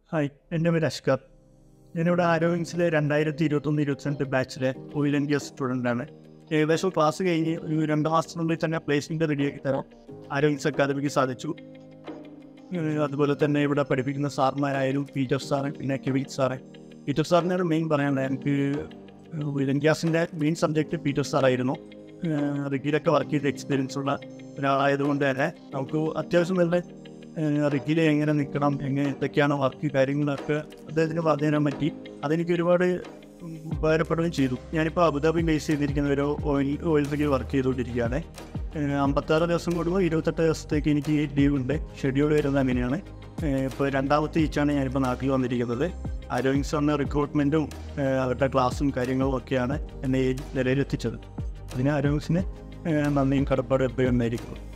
hi എൻ്റെ പേര് അഷ്കർ ഞാനിവിടെ ആരോഗ്യൻസിലെ രണ്ടായിരത്തി ഇരുപത്തൊന്ന് ഇരുപത്തിരണ്ട് ബാച്ചിലെ ഓയിൽ ആൻഡ് ഗ്യാസ് സ്റ്റുഡൻ്റാണ് ഏകദേശം ക്ലാസ് കഴിഞ്ഞ് ഒരു രണ്ട് മാസത്തിനുള്ളിൽ തന്നെ പ്ലേസ്മെൻറ്റ് റെഡിയാക്കി തരാൻ ആരോഗ്യൻസ് അക്കാദമിക്ക് സാധിച്ചു ഏഹ് അതുപോലെ തന്നെ ഇവിടെ പഠിപ്പിക്കുന്ന സാർമാരായാലും പീറ്റർ സാറ് പിന്നെ കെവിൻ സാറ് പീറ്റർ സാറിനാണ് മെയിൻ പറയാനുള്ളത് എനിക്ക് ഓയിൽ ആൻഡ് ഗ്യാസിൻ്റെ മെയിൻ സബ്ജക്റ്റ് പീറ്റർ സാറായിരുന്നു റിഗിലൊക്കെ വർക്ക് ചെയ്ത എക്സ്പീരിയൻസ് ഉള്ള ഒരാളായതുകൊണ്ട് തന്നെ നമുക്ക് അത്യാവശ്യം നല്ല റിഗിൽ എങ്ങനെ നിൽക്കണം എങ്ങനെ എന്തൊക്കെയാണ് വർക്ക് കാര്യങ്ങളൊക്കെ അദ്ദേഹത്തിന് പറഞ്ഞു തരാൻ പറ്റി അതെനിക്ക് ഒരുപാട് ഉം, ഉപകാരപ്പെടുകയും ചെയ്തു ഞാനിപ്പോൾ അബുദാബി ബേസ് ചെയ്തിരിക്കുന്ന ഒരു ഓയിൽ ഓയിൽ റിഗിൽ വർക്ക് ചെയ്തുകൊണ്ടിരിക്കുകയാണ് ഏഹ് അമ്പത്താറ് ദിവസം കൂടുമ്പോൾ ഇരുപത്തെട്ട് ദിവസത്തേക്ക് എനിക്ക് ലീവ് ഉണ്ട് ഷെഡ്യൂൾ വരുന്നത് അങ്ങനെയാണ് ഏഹ് ഇപ്പോൾ രണ്ടാമത്തെ ഈച്ചാണ് ഞാനിപ്പോൾ നാട്ടിൽ വന്നിരിക്കുന്നത് ആരോഗ്യ സാറിന് റിക്രൂട്ട്മെൻറ്റും അവരുടെ ക്ലാസ്സും കാര്യങ്ങളും ഒക്കെയാണ് എന്നെ ഈ നിലയിലെത്തിച്ചത് അതിന് ആരോഗ്യസിന് നന്ദിയും കടപ്പാടും എപ്പോഴും ഉണ്ടായിരിക്കും